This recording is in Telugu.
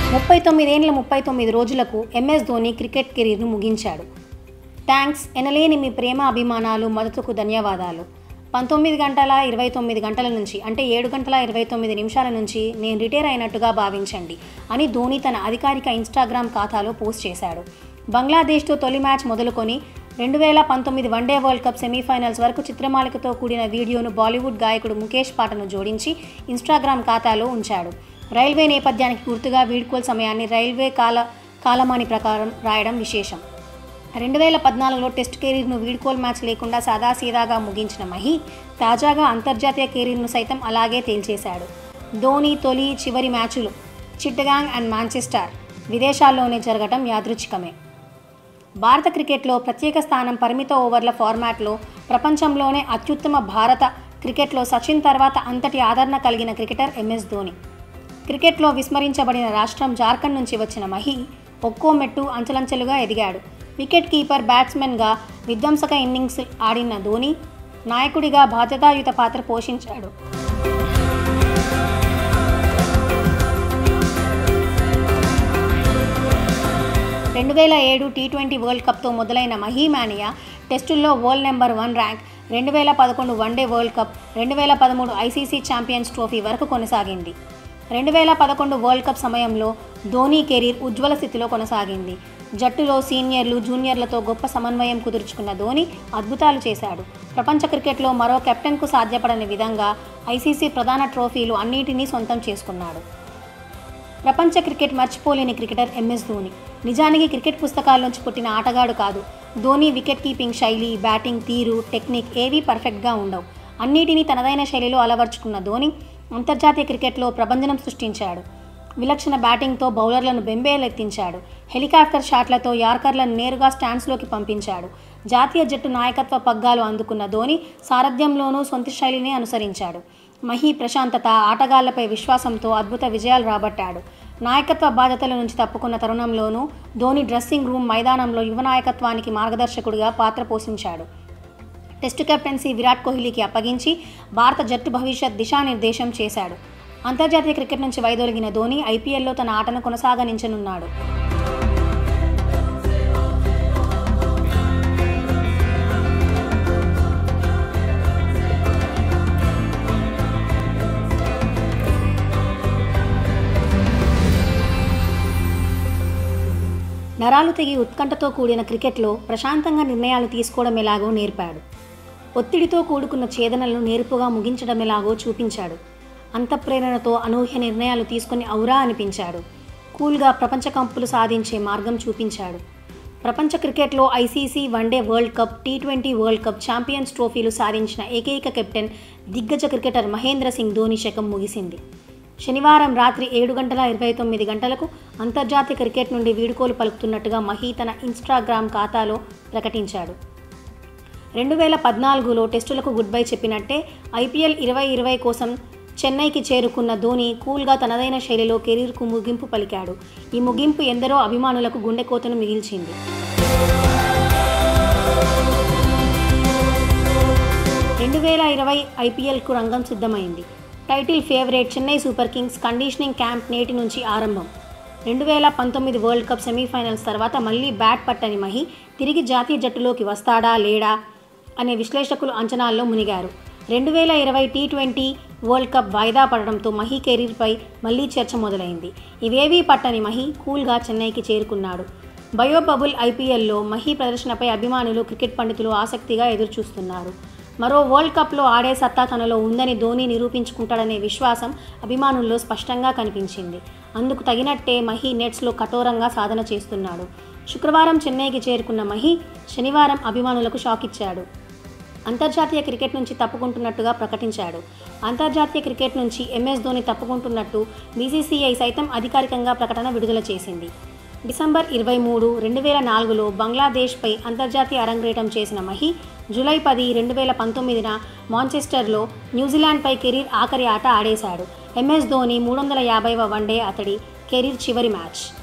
ముప్పై తొమ్మిదేండ్ల ముప్పై తొమ్మిది రోజులకు ఎంఎస్ ధోని క్రికెట్ కెరీర్ను ముగించాడు థ్యాంక్స్ ఎనలేని మీ ప్రేమ అభిమానాలు మద్దతుకు ధన్యవాదాలు పంతొమ్మిది గంటల ఇరవై తొమ్మిది గంటల నుంచి అంటే ఏడు గంటల ఇరవై తొమ్మిది నిమిషాల నుంచి నేను రిటైర్ అయినట్టుగా భావించండి అని ధోని తన అధికారిక ఇన్స్టాగ్రామ్ ఖాతాలో పోస్ట్ చేశాడు బంగ్లాదేశ్తో తొలి మ్యాచ్ మొదలుకొని రెండు వేల పంతొమ్మిది వన్డే వరల్డ్ కప్ సెమీఫైనల్స్ వరకు చిత్రమాలికతో కూడిన వీడియోను బాలీవుడ్ గాయకుడు ముఖేష్ పాటను జోడించి ఇన్స్టాగ్రామ్ ఖాతాలో ఉంచాడు రైల్వే నేపథ్యానికి గుర్తుగా వీడ్కోల్ సమయాన్ని రైల్వే కాల కాలమాని ప్రకారం రాయడం విశేషం రెండు వేల పద్నాలుగులో టెస్ట్ కెరీర్ను వీడ్కోల్ మ్యాచ్ లేకుండా సాదాసీదాగా ముగించిన మహి తాజాగా అంతర్జాతీయ కెరీర్ను సైతం అలాగే తేల్చేశాడు ధోని తొలి చివరి మ్యాచులు చిట్టగాంగ్ అండ్ మాంచెస్టర్ విదేశాల్లోనే జరగటం యాదృచ్ఛికమే భారత క్రికెట్లో ప్రత్యేక స్థానం పరిమిత ఓవర్ల ఫార్మాట్లో ప్రపంచంలోనే అత్యుత్తమ భారత క్రికెట్లో సచిన్ తర్వాత అంతటి ఆదరణ కలిగిన క్రికెటర్ ఎంఎస్ ధోని క్రికెట్లో విస్మరించబడిన రాష్ట్రం జార్ఖండ్ నుంచి వచ్చిన మహి ఒక్కో మెట్టు అంచెలంచెలుగా ఎదిగాడు వికెట్ కీపర్ బ్యాట్స్మెన్గా విధ్వంసక ఇన్నింగ్స్ ఆడిన ధోని నాయకుడిగా బాధ్యతాయుత పాత్ర పోషించాడు రెండు వేల ఏడు టీ ట్వంటీ వరల్డ్ కప్తో మొదలైన మహీమానియా టెస్టుల్లో వరల్డ్ నెంబర్ వన్ ర్యాంక్ రెండు వేల పదకొండు వన్డే వరల్డ్ కప్ రెండు వేల పదమూడు ఐసీసీ ఛాంపియన్స్ ట్రోఫీ వరకు కొనసాగింది రెండు వేల పదకొండు వరల్డ్ కప్ సమయంలో ధోని కెరీర్ ఉజ్వల స్థితిలో కొనసాగింది జట్టులో సీనియర్లు జూనియర్లతో గొప్ప సమన్వయం కుదుర్చుకున్న ధోని అద్భుతాలు చేశాడు ప్రపంచ క్రికెట్లో మరో కెప్టెన్కు సాధ్యపడని విధంగా ఐసీసీ ప్రధాన ట్రోఫీలు అన్నిటినీ సొంతం చేసుకున్నాడు ప్రపంచ క్రికెట్ మర్చిపోలేని క్రికెటర్ ఎంఎస్ ధోని నిజానికి క్రికెట్ పుస్తకాల్లోంచి పుట్టిన ఆటగాడు కాదు ధోని వికెట్ కీపింగ్ శైలి బ్యాటింగ్ తీరు టెక్నిక్ ఏవీ పర్ఫెక్ట్గా ఉండవు అన్నిటినీ తనదైన శైలిలో అలవర్చుకున్న ధోని అంతర్జాతీయ క్రికెట్లో ప్రభంజనం సృష్టించాడు విలక్షణ బ్యాటింగ్తో బౌలర్లను బెంబేలెత్తించాడు హెలికాప్టర్ షాట్లతో యార్కర్లను నేరుగా స్టాండ్స్లోకి పంపించాడు జాతీయ జట్టు నాయకత్వ పగ్గాలు అందుకున్న ధోని సారథ్యంలోనూ సొంత శైలిని అనుసరించాడు మహి ప్రశాంతత ఆటగాళ్లపై విశ్వాసంతో అద్భుత విజయాలు రాబట్టాడు నాయకత్వ బాధ్యతల నుంచి తప్పుకున్న తరుణంలోనూ ధోని డ్రెస్సింగ్ రూమ్ మైదానంలో యువ నాయకత్వానికి మార్గదర్శకుడిగా పాత్ర పోషించాడు టెస్టు కెప్టెన్సీ విరాట్ కోహ్లీకి అప్పగించి భారత జట్టు భవిష్యత్ దిశానిర్దేశం చేశాడు అంతర్జాతీయ క్రికెట్ నుంచి వైదొలిగిన ధోని ఐపీఎల్లో తన ఆటను కొనసాగనించనున్నాడు నరాలు తెగి ఉత్కంఠతో కూడిన క్రికెట్లో ప్రశాంతంగా నిర్ణయాలు తీసుకోవడం ఎలాగో నేర్పాడు ఒత్తిడితో కూడుకున్న ఛేదనలను నేర్పుగా ముగించడం ఎలాగో చూపించాడు అంతఃప్రేరణతో అనూహ్య నిర్ణయాలు తీసుకుని ఔరా అనిపించాడు కూల్గా ప్రపంచ కంపులు సాధించే మార్గం చూపించాడు ప్రపంచ క్రికెట్లో ICC one day world cup T twenty world cup champions ట్రోఫీలు సాధించిన ఏకైక కెప్టెన్ దిగ్గజ క్రికెటర్ మహేంద్ర సింగ్ ధోని శకం ముగిసింది శనివారం రాత్రి ఏడు గంటల ఇరవై తొమ్మిది గంటలకు అంతర్జాతీయ క్రికెట్ నుండి వీడుకోలు పలుకుతున్నట్టుగా మహీ తన ఇన్స్టాగ్రామ్ ఖాతాలో ప్రకటించాడు రెండు వేల పద్నాలుగులో టెస్టులకు గుడ్ బై చెప్పినట్టే ఐపీఎల్ ఇరవై ఇరవై కోసం చెన్నైకి చేరుకున్న ధోని కూల్గా తనదైన శైలిలో కెరీర్కు ముగింపు పలికాడు ఈ ముగింపు ఎందరో అభిమానులకు గుండెకోతను మిగిల్చింది రెండు వేల ఇరవై ఐపీఎల్కు రంగం సిద్ధమైంది title favourite Chennai super kings conditioning camp నేటి నుంచి ఆరంభం రెండు వేల పంతొమ్మిది వరల్డ్ కప్ సెమీఫైనల్స్ తర్వాత మళ్ళీ బ్యాట్ పట్టని మహి తిరిగి జాతీయ జట్టులోకి వస్తాడా లేడా అనే విశ్లేషకులు అంచనాల్లో మునిగారు రెండు వేల ఇరవై టీ ట్వంటీ వరల్డ్ కప్ వాయిదా పడడంతో మహి కెరీర్పై మళ్ళీ చర్చ మొదలైంది ఇవేవీ పట్టని మహి కూల్గా చెన్నైకి చేరుకున్నాడు బయో బబుల్ ఐపీఎల్లో మహి ప్రదర్శనపై అభిమానులు క్రికెట్ పండితులు ఆసక్తిగా ఎదురుచూస్తున్నారు మరో వరల్డ్ కప్లో ఆడే సత్తా తనలో ఉందని ధోని నిరూపించుకుంటాడనే విశ్వాసం అభిమానుల్లో స్పష్టంగా కనిపించింది అందుకు తగినట్టే మహి నెట్స్లో కఠోరంగా సాధన చేస్తున్నాడు శుక్రవారం చెన్నైకి చేరుకున్న మహి శనివారం అభిమానులకు షాక్ ఇచ్చాడు అంతర్జాతీయ క్రికెట్ నుంచి తప్పుకుంటున్నట్టుగా ప్రకటించాడు అంతర్జాతీయ క్రికెట్ నుంచి ఎంఎస్ ధోని తప్పుకుంటున్నట్టు బీసీసీఐ సైతం అధికారికంగా ప్రకటన విడుదల చేసింది డిసెంబర్ ఇరవై మూడు రెండు వేల నాలుగులో బంగ్లాదేశ్పై అంతర్జాతీయ అరంగేటం చేసిన మహి జూలై పది రెండు వేల పంతొమ్మిదిన మాంచెస్టర్లో న్యూజిలాండ్పై కెరీర్ ఆఖరి ఆట ఆడేశాడు ఎంఎస్ ధోని మూడు వందల యాభైవ వన్డే అతడి కెరీర్ చివరి మ్యాచ్